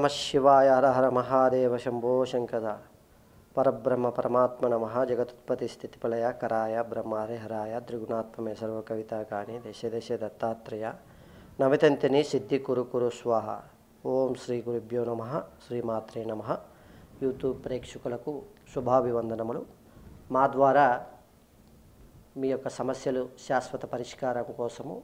నమ శివాయ హర హర మహాదేవ శంభో శంకర పరబ్రహ్మ పరమాత్మ నమ జగతుత్పత్తి స్థితి ప్రళయ కరాయ బ్రహ్మారే హరాయ త్రిగుణాత్మమే సర్వ కవిత కానీ దశ దశ దత్తాత్రేయ నవితంతిని సిద్ధి కురు కురు స్వాహ ఓం శ్రీ గురుభ్యో నమ శ్రీమాత్రే నమ యూట్యూబ్ ప్రేక్షకులకు శుభాభివందనములు మా ద్వారా మీ యొక్క సమస్యలు శాశ్వత పరిష్కారం కోసము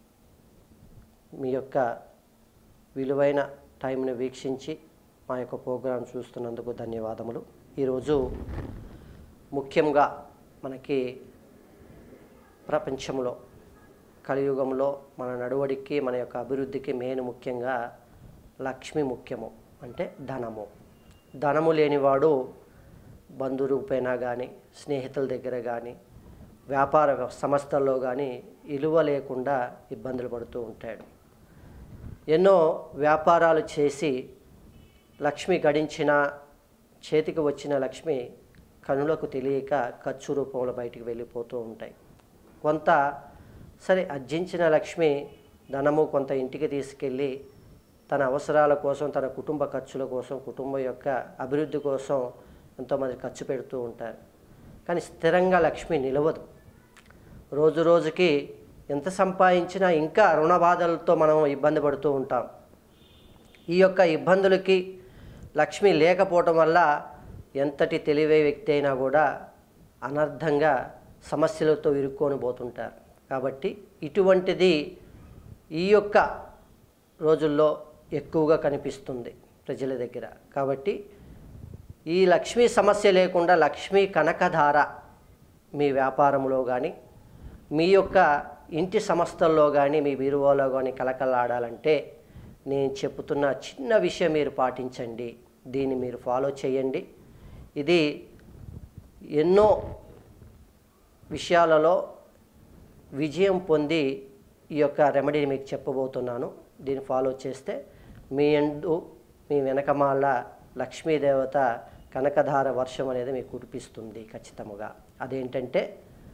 మీ యొక్క విలువైన టైంని వీక్షించి మా యొక్క ప్రోగ్రాం చూస్తున్నందుకు ధన్యవాదములు ఈరోజు ముఖ్యంగా మనకి ప్రపంచంలో కలియుగంలో మన నడువడికి మన యొక్క అభివృద్ధికి మెయిన్ ముఖ్యంగా లక్ష్మి ముఖ్యము అంటే ధనము ధనము లేనివాడు బంధు రూపేణా కానీ స్నేహితుల దగ్గర కానీ వ్యాపార సంస్థల్లో కానీ ఇలువ లేకుండా ఇబ్బందులు పడుతూ ఉంటాడు ఎన్నో వ్యాపారాలు చేసి లక్ష్మి గడించిన చేతికి వచ్చిన లక్ష్మి కనులకు తెలియక ఖర్చు రూపంలో బయటికి వెళ్ళిపోతూ ఉంటాయి కొంత సరే అర్జించిన లక్ష్మి ధనము కొంత ఇంటికి తీసుకెళ్ళి తన అవసరాల కోసం తన కుటుంబ ఖర్చుల కోసం కుటుంబం యొక్క అభివృద్ధి కోసం ఎంతోమంది ఖర్చు పెడుతూ ఉంటారు కానీ స్థిరంగా లక్ష్మి నిలవదు రోజు రోజుకి ఎంత సంపాదించినా ఇంకా రుణ బాధలతో మనం ఇబ్బంది పడుతూ ఉంటాం ఈ యొక్క ఇబ్బందులకి లక్ష్మి లేకపోవటం వల్ల ఎంతటి తెలివే వ్యక్తి అయినా కూడా అనర్థంగా సమస్యలతో ఇరుక్కొని పోతుంటారు కాబట్టి ఇటువంటిది ఈ యొక్క రోజుల్లో ఎక్కువగా కనిపిస్తుంది ప్రజల దగ్గర కాబట్టి ఈ లక్ష్మీ సమస్య లేకుండా లక్ష్మీ కనకధార మీ వ్యాపారంలో కానీ మీ యొక్క ఇంటి సంస్థల్లో కానీ మీ బీరువాలో కానీ కలకలాడాలంటే నేను చెబుతున్న చిన్న విషయం మీరు పాటించండి దీన్ని మీరు ఫాలో చేయండి ఇది ఎన్నో విషయాలలో విజయం పొంది ఈ యొక్క రెమెడీని మీకు చెప్పబోతున్నాను దీన్ని ఫాలో చేస్తే మీ ఎందు మీ వెనకమాల లక్ష్మీదేవత కనకధార వర్షం అనేది మీకు కురిపిస్తుంది ఖచ్చితముగా అదేంటంటే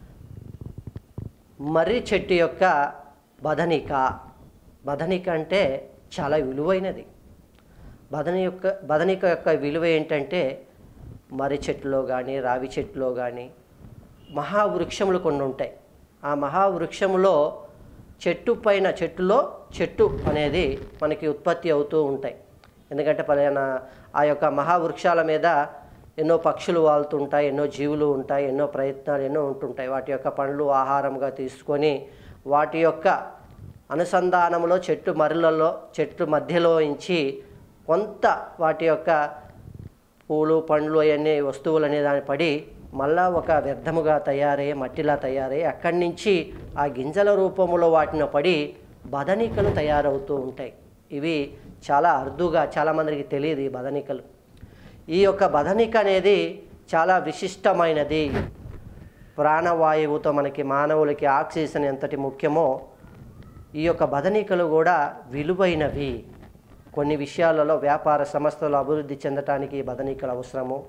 మర్రి చెట్టు యొక్క బదనిక బదనిక అంటే చాలా విలువైనది బదని యొక్క బదనిక యొక్క విలువ ఏంటంటే మర్రి చెట్టులో కానీ రావి చెట్టులో కానీ మహావృక్షములు కొన్ని ఉంటాయి ఆ మహావృక్షములో చెట్టు పైన చెట్టులో చెట్టు అనేది మనకి ఉత్పత్తి అవుతూ ఉంటాయి ఎందుకంటే పలానా ఆ యొక్క మహావృక్షాల మీద ఎన్నో పక్షులు వాళ్తుంటాయి ఎన్నో జీవులు ఉంటాయి ఎన్నో ప్రయత్నాలు ఎన్నో ఉంటుంటాయి వాటి యొక్క పండ్లు ఆహారంగా తీసుకొని వాటి యొక్క అనుసంధానంలో చెట్టు మరులలో చెట్టు మధ్యలో ఇంచి కొంత వాటి యొక్క పూలు పండ్లు అవన్నీ వస్తువులు అనే దాన్ని పడి మళ్ళా ఒక వ్యర్థముగా తయారయ్యి మట్టిలా తయారయ్యి అక్కడి నుంచి ఆ గింజల రూపంలో వాటిని పడి బదనికలు తయారవుతూ ఉంటాయి ఇవి చాలా అరుదుగా చాలామందికి తెలియదు ఈ బదనికలు ఈ యొక్క బదనిక అనేది చాలా విశిష్టమైనది ప్రాణవాయువుతో మనకి మానవులకి ఆక్సిజన్ ఎంతటి ముఖ్యమో ఈ యొక్క బదనికలు కూడా విలువైనవి కొన్ని విషయాలలో వ్యాపార సంస్థలు అభివృద్ధి చెందటానికి ఈ బదనికలు అవసరము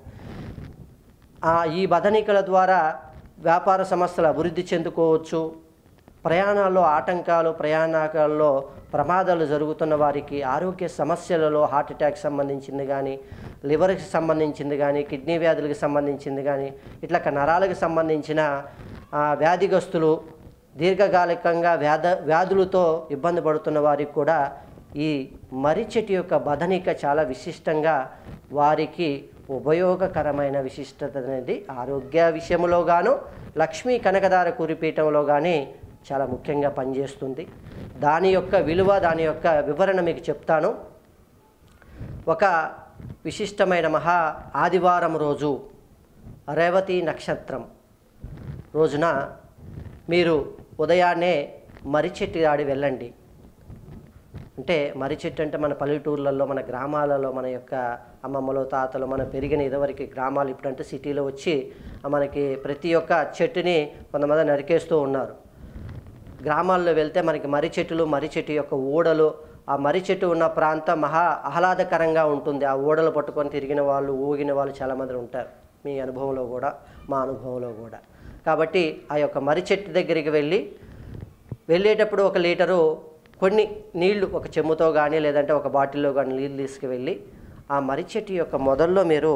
ఆ ఈ బదనికల ద్వారా వ్యాపార సంస్థలు అభివృద్ధి చెందుకోవచ్చు ప్రయాణాల్లో ఆటంకాలు ప్రయాణాలలో ప్రమాదాలు జరుగుతున్న వారికి ఆరోగ్య సమస్యలలో హార్ట్ అటాక్ సంబంధించింది కానీ లివర్కి సంబంధించింది కానీ కిడ్నీ వ్యాధులకు సంబంధించింది కానీ ఇట్లా నరాలకు సంబంధించిన ఆ, వ్యాధిగ్రస్తులు దీర్ఘకాలికంగా వ్యాధ వ్యాధులతో ఇబ్బంది పడుతున్న వారికి కూడా ఈ మర్రి చెట్టు యొక్క బదనిక చాలా విశిష్టంగా వారికి ఉపయోగకరమైన విశిష్టత అనేది ఆరోగ్య విషయంలో గాను లక్ష్మీ కనకదార కురిపీఠంలో కానీ చాలా ముఖ్యంగా పనిచేస్తుంది దాని యొక్క విలువ దాని యొక్క వివరణ మీకు చెప్తాను ఒక విశిష్టమైన మహా ఆదివారం రోజు రేవతి నక్షత్రం రోజున మీరు ఉదయాన్నే మర్రి చెట్టు ఆడి వెళ్ళండి అంటే మర్రి చెట్టు అంటే మన పల్లెటూర్లలో మన గ్రామాలలో మన యొక్క అమ్మమ్మలు తాతలు మనం పెరిగిన ఇదివరకు గ్రామాలు ఇప్పుడంటే సిటీలో వచ్చి మనకి ప్రతి ఒక్క చెట్టుని కొంతమంది నరికేస్తూ ఉన్నారు గ్రామాల్లో వెళ్తే మనకి మర్రి చెట్టులు మర్రి చెట్టు యొక్క ఊడలు ఆ మర్రి చెట్టు ఉన్న ప్రాంతం మహా ఆహ్లాదకరంగా ఉంటుంది ఆ ఊడలు పట్టుకొని తిరిగిన వాళ్ళు ఊగిన వాళ్ళు చాలామంది ఉంటారు మీ అనుభవంలో కూడా మా అనుభవంలో కూడా కాబట్టి ఆ యొక్క మర్రి చెట్టు దగ్గరికి వెళ్ళి వెళ్ళేటప్పుడు ఒక లీటరు కొన్ని నీళ్లు ఒక చెమ్ముతో కానీ లేదంటే ఒక బాటిల్లో కానీ నీళ్ళు తీసుకువెళ్ళి ఆ మర్రి చెట్టు యొక్క మొదల్లో మీరు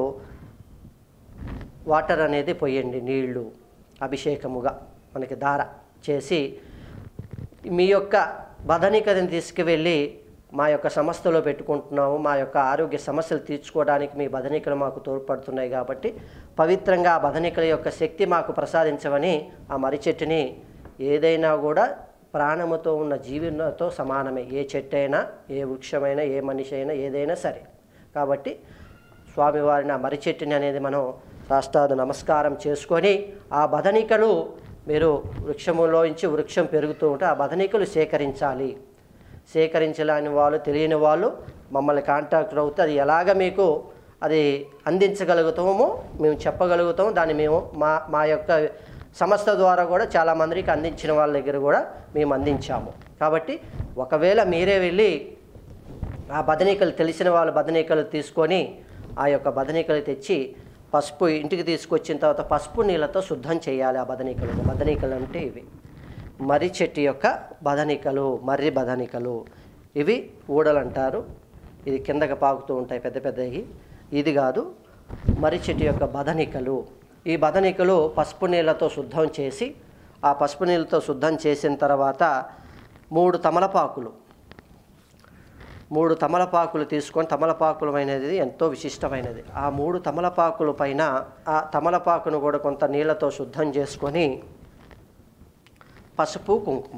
వాటర్ అనేది పోయండి నీళ్లు అభిషేకముగా మనకి దార చేసి మీ యొక్క బదనికని తీసుకువెళ్ళి మా యొక్క సంస్థలో పెట్టుకుంటున్నాము మా యొక్క ఆరోగ్య సమస్యలు తీర్చుకోవడానికి మీ బదనికలు మాకు తోడ్పడుతున్నాయి కాబట్టి పవిత్రంగా ఆ బదనికల యొక్క శక్తి మాకు ప్రసాదించమని ఆ మర్రి చెట్టుని ఏదైనా కూడా ప్రాణముతో ఉన్న జీవులతో సమానమే ఏ చెట్టు అయినా ఏ వృక్షమైనా ఏ మనిషి అయినా ఏదైనా సరే కాబట్టి స్వామివారిని ఆ మర్రి చెట్టుని అనేది మనం రాష్ట్రాదు నమస్కారం చేసుకొని ఆ బదనికలు మీరు వృక్షములోంచి వృక్షం పెరుగుతూ ఉంటే ఆ బదనికలు సేకరించాలి సేకరించలేని వాళ్ళు తెలియని వాళ్ళు మమ్మల్ని కాంటాక్ట్ అవుతే అది ఎలాగ మీకు అది అందించగలుగుతామో మేము చెప్పగలుగుతాము దాన్ని మేము మా మా యొక్క సంస్థ ద్వారా కూడా చాలామందికి అందించిన వాళ్ళ దగ్గర కూడా మేము అందించాము కాబట్టి ఒకవేళ మీరే వెళ్ళి ఆ బదనికలు తెలిసిన వాళ్ళ బదనికలు తీసుకొని ఆ యొక్క బదనికలు తెచ్చి పసుపు ఇంటికి తీసుకొచ్చిన తర్వాత పసుపు నీళ్ళతో శుద్ధం చేయాలి ఆ బదనికలు బదనికలు అంటే ఇవి మర్రి చెట్టు యొక్క బదనికలు మర్రి బదనికలు ఇవి ఊడలు అంటారు ఇది కిందకి పాకుతూ ఉంటాయి పెద్ద పెద్దవి ఇది కాదు మర్రి చెట్టు యొక్క బదనికలు ఈ బదనికలు పసుపు నీళ్ళతో శుద్ధం చేసి ఆ పసుపు నీళ్ళతో శుద్ధం చేసిన తర్వాత మూడు తమలపాకులు మూడు తమలపాకులు తీసుకొని తమలపాకులు అనేది ఎంతో విశిష్టమైనది ఆ మూడు తమలపాకుల పైన ఆ తమలపాకును కూడా కొంత నీళ్ళతో శుద్ధం చేసుకొని పసుపు కుంకుమ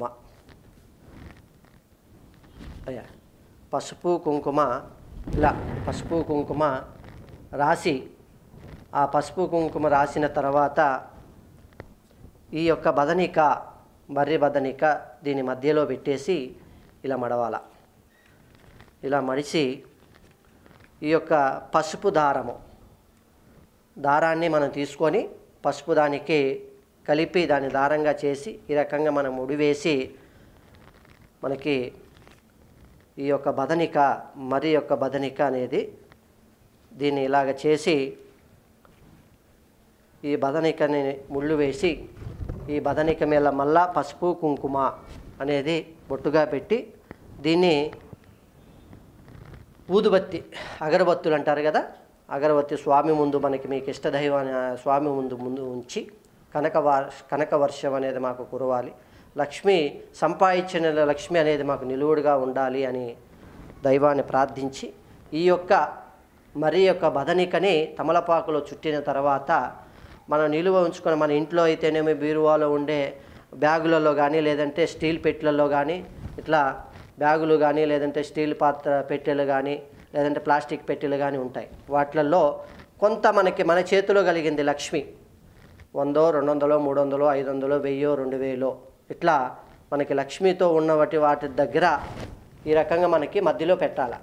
అయ్యా పసుపు కుంకుమ ఇలా పసుపు కుంకుమ రాసి ఆ పసుపు కుంకుమ రాసిన తర్వాత ఈ యొక్క బదనిక మర్రి బదనిక దీని మధ్యలో పెట్టేసి ఇలా మడవాల ఇలా మడిచి ఈ యొక్క పసుపు దారము దారాన్ని మనం తీసుకొని పసుపు దానికి కలిపి దాన్ని దారంగా చేసి ఈ రకంగా మనం ముడివేసి మనకి ఈ యొక్క బదనిక మరి యొక్క బదనిక అనేది దీన్ని ఇలాగ చేసి ఈ బదనికని ముళ్ళు వేసి ఈ బదనిక మీద మళ్ళా పసుపు కుంకుమ అనేది బొట్టుగా పెట్టి దీన్ని ఊదుబత్తి అగరబత్తులు అంటారు కదా అగరబత్తి స్వామి ముందు మనకి మీకు ఇష్టదైవాన్ని ఆ స్వామి ముందు ముందు ఉంచి కనక వార్ కనక వర్షం అనేది మాకు కురవాలి లక్ష్మి సంపాదించిన లక్ష్మి అనేది మాకు నిలువుడుగా ఉండాలి అని దైవాన్ని ప్రార్థించి ఈ యొక్క మరి యొక్క బదనికని తమలపాకులో చుట్టిన తర్వాత మనం నిలువ ఉంచుకొని మన ఇంట్లో అయితేనేమి బీరువాలో ఉండే బ్యాగులలో కానీ లేదంటే స్టీల్ పెట్టెలలో కానీ ఇట్లా బ్యాగులు కానీ లేదంటే స్టీల్ పాత్ర పెట్టెలు కానీ లేదంటే ప్లాస్టిక్ పెట్టెలు కానీ ఉంటాయి వాటిలలో కొంత మనకి మన చేతిలో కలిగింది లక్ష్మి వందో రెండు వందలో మూడు వందలో ఐదు వందలో వెయ్యో రెండు వేలో ఇట్లా మనకి లక్ష్మితో ఉన్న వాటి వాటి దగ్గర ఈ రకంగా మనకి మధ్యలో పెట్టాలి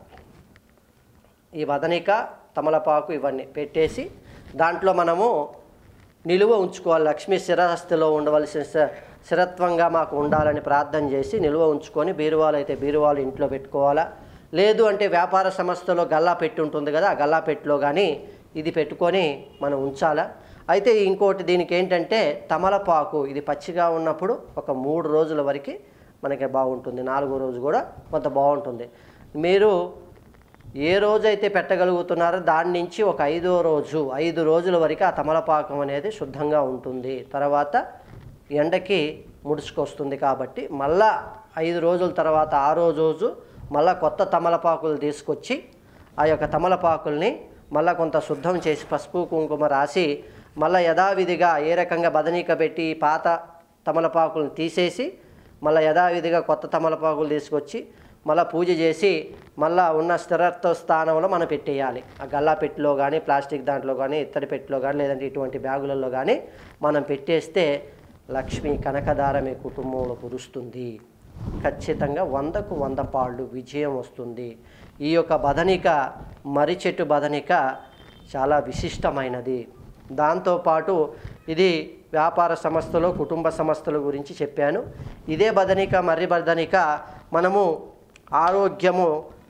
ఈ వదనిక తమలపాకు ఇవన్నీ పెట్టేసి దాంట్లో మనము నిలువ ఉంచుకోవాలి లక్ష్మీ శిరహస్తిలో ఉండవలసిన శ- స్థిరత్వంగా మాకు ఉండాలని ప్రార్థన చేసి నిలువ ఉంచుకొని బీరువాలు అయితే బీరువాలు ఇంట్లో పెట్టుకోవాలా లేదు అంటే వ్యాపార సంస్థలో గల్లా పెట్టి ఉంటుంది కదా ఆ గల్లా పెట్టిలో కానీ ఇది పెట్టుకొని మనం ఉంచాలా అయితే ఇంకోటి దీనికి ఏంటంటే తమలపాకు ఇది పచ్చిగా ఉన్నప్పుడు ఒక మూడు రోజుల వరకు మనకి బాగుంటుంది నాలుగో రోజు కూడా కొంత బాగుంటుంది మీరు ఏ రోజైతే పెట్టగలుగుతున్నారో దాని నుంచి ఒక ఐదో రోజు ఐదు రోజుల వరకు ఆ తమలపాకం అనేది శుద్ధంగా ఉంటుంది తర్వాత ఎండకి ముడుచుకొస్తుంది కాబట్టి మళ్ళా ఐదు రోజుల తర్వాత ఆరో రోజు మళ్ళా కొత్త తమలపాకులు తీసుకొచ్చి ఆ యొక్క తమలపాకుల్ని మళ్ళా కొంత శుద్ధం చేసి పసుపు కుంకుమ రాసి మళ్ళా యథావిధిగా ఏ రకంగా బదనీక పెట్టి ఈ పాత తమలపాకులను తీసేసి మళ్ళీ యథావిధిగా కొత్త తమలపాకులు తీసుకొచ్చి మళ్ళీ పూజ చేసి మళ్ళా ఉన్న స్థిరత్వ స్థానంలో మనం పెట్టేయాలి ఆ గల్లా పెట్టిలో కానీ ప్లాస్టిక్ దాంట్లో కానీ ఇత్తడి పెట్టిలో కానీ లేదంటే ఇటువంటి బ్యాగులలో కానీ మనం పెట్టేస్తే లక్ష్మి కనకదార మీ కుటుంబంలో కురుస్తుంది ఖచ్చితంగా వందకు వంద పాళ్ళు విజయం వస్తుంది ఈ యొక్క బదనిక మర్రి చెట్టు బదనిక చాలా విశిష్టమైనది దాంతోపాటు ఇది వ్యాపార సంస్థలు కుటుంబ సంస్థల గురించి చెప్పాను ఇదే బదనిక మర్రి బదనిక మనము ఆరోగ్యము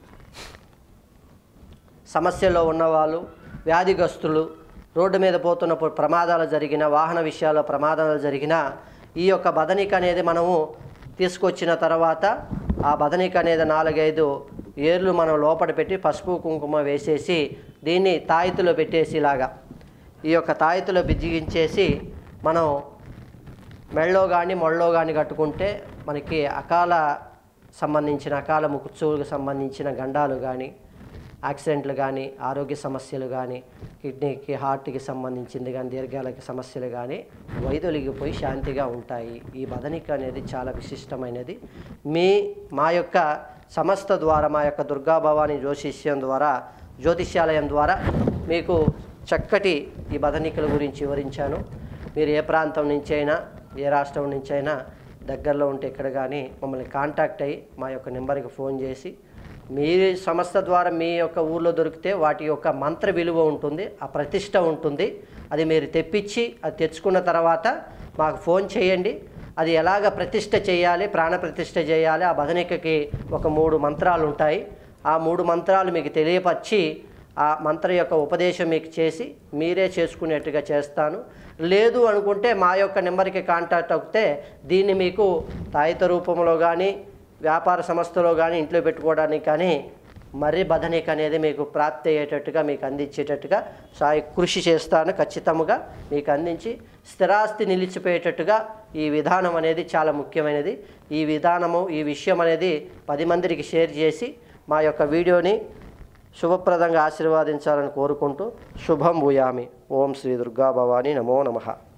సమస్యల్లో ఉన్నవాళ్ళు వ్యాధిగ్రస్తులు రోడ్డు మీద పోతున్నప్పుడు ప్రమాదాలు జరిగిన వాహన విషయాల్లో ప్రమాదాలు జరిగిన ఈ యొక్క బదనిక అనేది మనము తీసుకొచ్చిన తర్వాత ఆ బదనిక అనేది నాలుగైదు ఏర్లు మనం లోపల పెట్టి పసుపు కుంకుమ వేసేసి దీన్ని తాయితులో పెట్టేసి ఇలాగా ఈ యొక్క తాయితులో బిజిగించేసి మనం మెళ్ళో కానీ మొళ్ళో కానీ కట్టుకుంటే మనకి అకాల సంబంధించిన అకాల ముక్కుచూలకు సంబంధించిన గండాలు కానీ యాక్సిడెంట్లు కానీ ఆరోగ్య సమస్యలు కానీ కిడ్నీకి హార్ట్కి సంబంధించింది కానీ దీర్ఘాలకి సమస్యలు కానీ వైదొలిగిపోయి శాంతిగా ఉంటాయి ఈ బదనిక అనేది చాలా విశిష్టమైనది మీ మా యొక్క సంస్థ ద్వారా మా యొక్క దుర్గా భవానీ జ్యోతిష్యం ద్వారా జ్యోతిష్యాలయం ద్వారా మీకు చక్కటి ఈ బదనికల గురించి వివరించాను మీరు ఏ ప్రాంతం నుంచి అయినా ఏ రాష్ట్రం నుంచి అయినా దగ్గరలో ఉంటే ఇక్కడ కానీ మమ్మల్ని కాంటాక్ట్ అయ్యి మా యొక్క నెంబర్కి ఫోన్ చేసి మీ సంస్థ ద్వారా మీ యొక్క ఊర్లో దొరికితే వాటి యొక్క మంత్ర విలువ ఉంటుంది ఆ ప్రతిష్ట ఉంటుంది అది మీరు తెప్పించి అది తెచ్చుకున్న తర్వాత మాకు ఫోన్ చేయండి అది ఎలాగ ప్రతిష్ట చేయాలి ప్రాణ ప్రతిష్ట చేయాలి ఆ భజనికకి ఒక మూడు మంత్రాలు ఉంటాయి ఆ మూడు మంత్రాలు మీకు తెలియపరిచి ఆ మంత్ర యొక్క ఉపదేశం మీకు చేసి మీరే చేసుకునేట్టుగా చేస్తాను లేదు అనుకుంటే మా యొక్క నెంబర్కి కాంటాక్ట్ అవుతే దీన్ని మీకు తాయిత రూపంలో కానీ వ్యాపార సంస్థలో కానీ ఇంట్లో పెట్టుకోవడానికి కానీ మర్రి బదనిక అనేది మీకు ప్రాప్తి అయ్యేటట్టుగా మీకు అందించేటట్టుగా సాయి కృషి చేస్తాను ఖచ్చితంగా మీకు అందించి స్థిరాస్తి నిలిచిపోయేటట్టుగా ఈ విధానం అనేది చాలా ముఖ్యమైనది ఈ విధానము ఈ విషయం అనేది పది మందికి షేర్ చేసి మా యొక్క వీడియోని శుభప్రదంగా ఆశీర్వాదించాలని కోరుకుంటూ శుభం భూయామి ఓం శ్రీ దుర్గా భవాని నమో నమః